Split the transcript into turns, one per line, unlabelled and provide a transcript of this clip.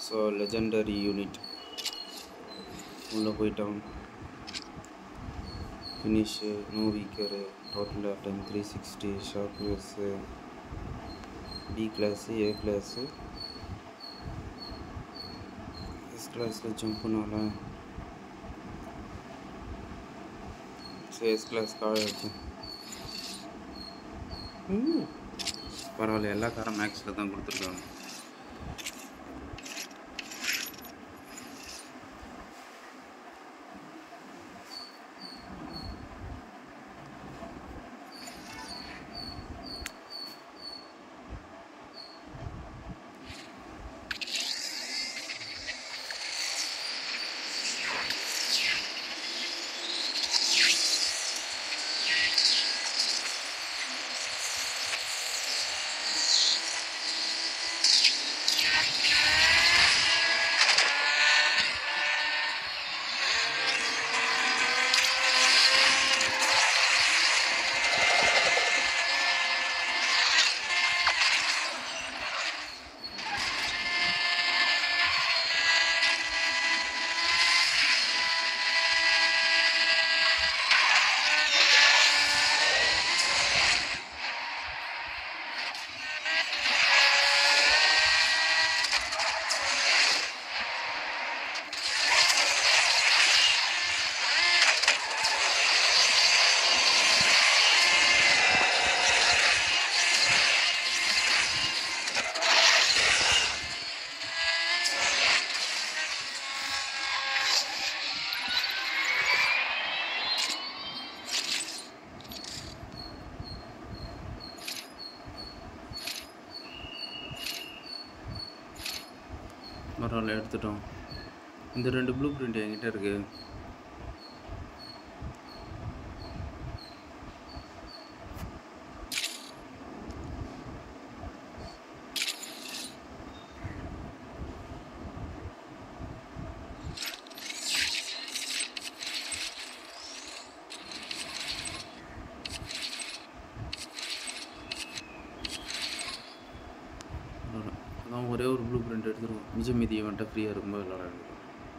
So legendary unit உள்ளே போயிட்டோம் finish no weaker total time three sixty sharpness B class A class S கிளாஸில் jump பண்ணால so S class கால் இருக்கு ம். பரவாயில்ல எல்லா காரும் மேக்ஸில் தான் கொடுத்துருக்காங்க பரவாயில்ல எடுத்துட்டோம் இந்த ரெண்டு ப்ளூ பிரிண்ட் என்கிட்ட இருக்கு அதான் ஒரே ஒரு ப்ளூ பிரிண்ட் எடுத்துருவோம் மிச்சம் மீதி வந்துட்டு ஃப்ரீயாக இருக்கும்போது விளாட வேண்டியது